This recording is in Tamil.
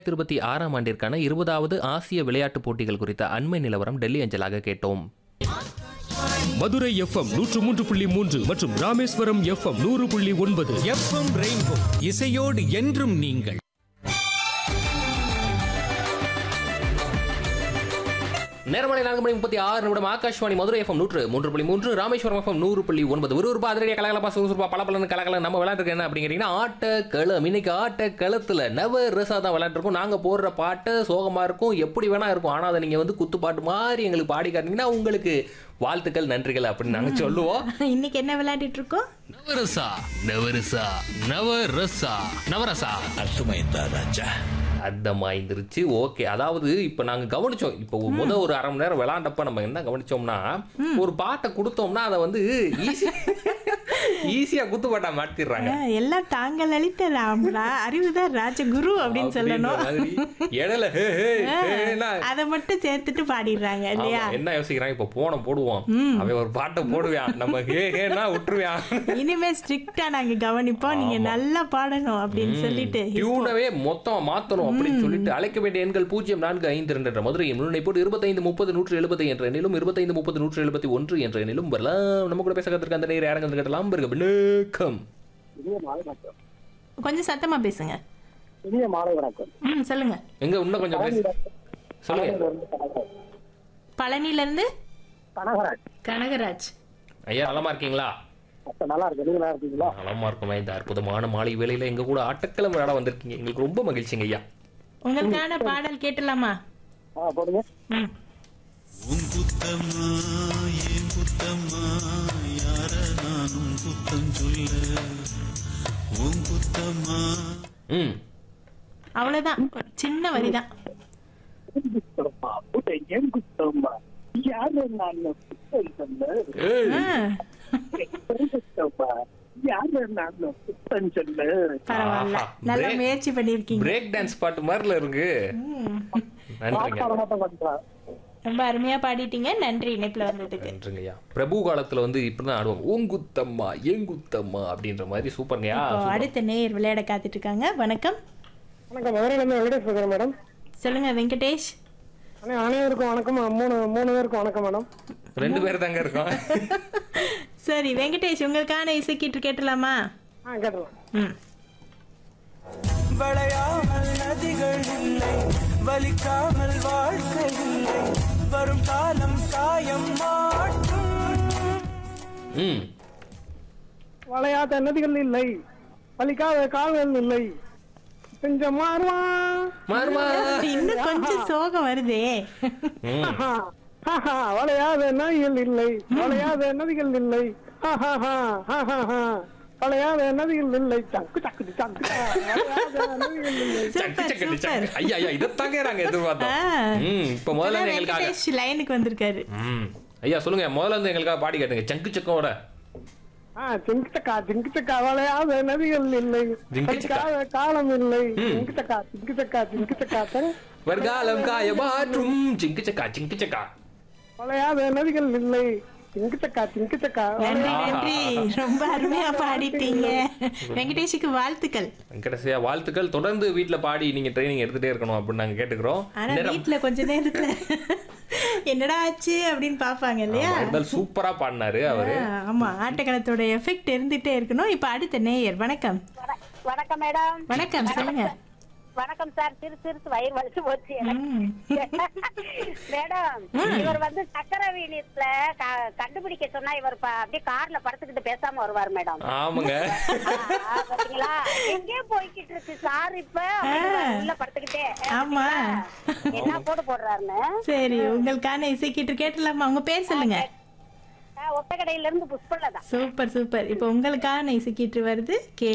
இருபத்தி ஆறாம் ஆண்டிற்கான இருபதாவது ஆசிய விளையாட்டுப் போட்டிகள் குறித்த அண்மை நிலவரம் டெல்லி அஞ்சலாக கேட்டோம் மதுரை எஃப்எம் நூற்று மூன்று புள்ளி மூன்று மற்றும் ராமேஸ்வரம் எஃப்எம் நூறு புள்ளி ஒன்பது எஃப்எம் ரெயின்போ இசையோடு என்றும் நீங்கள் நேரமலை நான்கு மணி முப்பத்தி ஆறு நிமிடம் ஆகாஷ்வாணி மதுரை எஃப்எம் நூற்று மூன்று புள்ளி மூன்று ராமேஸ்வரம் எஃப்எம் நூறு புள்ளி ஒன்பது ஒரு ரூபாய் அதிரடியா கலகலப்பா சுறுசுறுப்பா பல கலகல நம்ம விளையாண்டுருக்கு என்ன அப்படிங்கிறீங்கன்னா ஆட்ட களம் இன்னைக்கு ஆட்ட களத்துல நவ ரசா தான் விளையாண்டுருக்கோம் நாங்க போடுற பாட்டு சோகமா இருக்கும் எப்படி வேணா இருக்கும் ஆனா அதை நீங்க வந்து குத்து பாட்டு மாதிரி எங்களுக்கு பாடி காட்டினீங்கன்னா உங்களுக்கு வாழ்த்துக்கள் நன்றிகள் அப்படின்னு நாங்க சொல்லுவோம் இன்னைக்கு என்ன விளையாடிட்டு இருக்கோம் நவரசா நவரசா நவரசா நவரசா அர்த்தமைந்தா ராஜா அர்த்தமாயிருந்துருச்சு ஓகே அதாவது இப்ப நாங்க கவனிச்சோம் இப்போ முத ஒரு அரை மணி நேரம் விளையாண்டப்ப நம்ம என்ன கவனிச்சோம்னா ஒரு பாட்டை கொடுத்தோம்னா அதை வந்து ஈஸியா ஈஸியா குத்து பாட்டா மாட்டிடுறாங்க ஆ, எல்லாம் தாங்கள் அளித்த ராம்ரா அறிவுதான் ராஜகுரு அப்படின்னு சொல்லணும் அப்படின்ற மாதிரி இடையில ஹே, ஹே, ஹேன்னா, அதை மட்டும் சேர்த்துட்டு பாடிடுறாங்க இல்லையா ஆமா, என்ன யோசிக்கிறான் இப்ப போன போடுவோம் அவன் ஒரு பாட்டை போடுவான் நம்ம ஹே ஹேன்னா விட்டுருவான் இனிமே ஸ்ட்ரிக்டா நாங்க கவனிப்போம் நீங்க நல்லா பாடணும் அப்படின்னு சொல்லிட்டு டியூனவே மொத்தமா மாத்தணும் அப்படின்னு சொல்லிட்டு அழைக்க வேண்டிய எண்கள் பூஜ்ஜியம் நான்கு ஐந்து ரெண்டு என்ற மதுரையும் முன்னை போட்டு இருபத்தைந்து முப்பது நூற்று எழுபது என்ற எண்ணிலும் இருபத்தைந்து முப்பது நூற்று எழுபத்தி ஒன்று என்ற எண்ணிலும் வரலாம் நம்ம கூட பேச கத்திருக்க அந்த நேரம் யாரங்க கேட்டலாம் பிறகு விளக்கம் இனிய மாலை வணக்கம் கொஞ்சம் சத்தமா பேசுங்க இனிய மாலை வணக்கம் ம் சொல்லுங்க எங்க இன்னும் கொஞ்சம் பேச சொல்லுங்க பழனியிலிருந்து கனகராஜ். பழனில இருந்து கனகராஜ் கனகராஜ் ஐயா நலமா இருக்கீங்களா அப்ப நல்லா இருக்கு நீங்க நல்லா இருக்கீங்களா நலமா இருக்குமா இந்த அற்புதமான மாலை வேளையில எங்க கூட ஆட்டக்கிழமை விளையாட வந்திருக்கீங்க எங்களுக்கு ரொம்ப மகிழ்ச்சிங்க ஐயா உங்களுக்கான பாடல் கேட்டலாமா ஆ போடுங்க ம் உன் குத்தம்மா ஏன் குத்தம்மா யார நானும் குத்தம் சொல்ல உன் குத்தம்மா ம் அவ்வளவுதான் ஒரு சின்ன வரிதான் குத்தம்மா புட்டை ஏன் குத்தம்மா யாரு நான் குத்தம் சொல்ல ஏய், ஆ, ஏன் குத்தம்மா யாரு நான் குத்தம் சொல்ல பரவாயில்ல ஆஹா, நல்லா break- முயற்சி பண்ணிருக்கீங்க பிரேக் டான்ஸ் பாட்டு மாதிரில இருக்கு நன்றிங்க பாட மாட்டேன் பண்றேன் ரொம்ப அருமையா பாடிட்டீங்க நன்றி இணைப்புல வந்ததுக்கு நன்றிங்கய்யா பிரபு காலத்துல வந்து இப்படிதான் ஆடுவாங்க ஓங்குத்தம்மா ஏங்குத்தம்மா அப்படின்ற மாதிரி சூப்பர்ங்கய்யா இப்போ அடுத்த நேயர் விளையாட காத்துட்டு இருக்காங்க வணக்கம் வணக்கம் மதுரையிலிருந்து வெங்கடேஷ் பேசுறேன் மேடம் சொல்லுங்க வெங்கடேஷ் அண்ணே அனைவருக்கும் வணக்கம் மூணு மூணு பேருக்கும் வணக்கம் மேடம் ரெண்டு பேர் தாங்க இருக்கோம் சரி வெங்கடேஷ் உங்களுக்கான இசைக்கீட்டு கேட்டலாமா ஆ கேட்டலாம் ம் வளையாமல் நதிகள் இல்லை வலிக்காமல் வாழ்க்கை இல்லை வரும் காலம் காயம் மாற்றும் ம் வளையாத நதிகள் இல்லை பலிக்காத கால்கள் இல்லை கொஞ்சம் மாறுவா மாறுமா இன்னும் கொஞ்சம் சோகம் வருதே ம். வளையாத நதிகள் இல்லை வளையாத நதிகள் இல்லை ஆஹாஹா, ஆஹாஹா. வளையாத நதிகள் இல்லை சக்கு சக்கு சக்கு வளையாத நதிகள் இல்லை சக்கு சூப்பர் சக்கடி சூப்பர் சக்கு. ஐயா ஐயா இதைத்தாங்க நாங்க எதிர்பார்த்தோம் ஆ. ம் இப்ப முதல்ல இருந்து எங்களுக்காக வெங்கடேஷ் லைனுக்கு வந்திருக்காரு ம் ஐயா சொல்லுங்க முதல்ல இருந்து எங்களுக்காக பாடி காட்டுங்க சங்கு சக்கோட ஆ ஜிங்கு சக்கா ஜிங்கு சக்கா வளையாத நதிகள் இல்லை ஜிங்கு சக்கா. பலிக்காத காலம் இல்லை ம். ஜிங்கு சக்கா ஜிங்கு சக்கா ஜிங்கு சக்கா தர வருகாலம் காய மாற்றும் சிங்கு சக்கா சிங்கு சக்கா வளையாத நதிகள் இல்லை ஜிங்கு சக்கா ஜிங்கு சக்கா நன்றி ஆஹா. நன்றி ரொம்ப அருமையா பாடிட்டீங்க வெங்கடேஷுக்கு வாழ்த்துக்கள் கடைசியா வாழ்த்துக்கள் தொடர்ந்து வீட்ல பாடி நீங்க ட்ரைனிங் எடுத்துட்டே இருக்கணும் அப்படின்னு நாங்க கேட்டுக்கிறோம் ஆனா நேரம் வீட்ல கொஞ்ச நேரத்துல என்னடா ஆச்சு அப்படின்னு பாப்பாங்க இல்லையா ஆமா, இருந்தாலும் சூப்பரா பாடினாரு அவரு ஆ, ஆமா ஆட்டக்காலத்தோட எஃபெக்ட் இருந்துட்டே இருக்கணும் இப்ப அடுத்த நேயர் வணக்கம் வணக்கம் மேடம் வணக்கம் சொல்லுங்க வணக்கம் சார் சிறு சிறுசு வயிறு வலிச்சு போச்சு எனக்கு. ம். மேடம் இவர் வந்து சக்கர வீணியத்துல க- கண்டுபிடிக்க சொன்னா இவர் ப- அப்படியே கார்ல படுத்துக்கிட்டு பேசாம வருவார் மேடம் ஆமாங்க ஆ, பாத்தீங்களா எங்கேயோ போய்கிட்டு இருக்கு சார் இப்ப அப்படின்னு உள்ள படுத்துக்கிட்டே ஆமா. பாத்தீங்களா? என்ன போட்டு போடுறாருன்னு சரி உங்களுக்கான இசைக்கீட்டு கேட்டலாமா உங்க பேர் சொல்லுங்க ஒத்த கடையில இருந்து புஷ்பலதா சூப்பர் சூப்பர் இப்போ உங்களுக்கான இசைக்கீட்டு வருது கே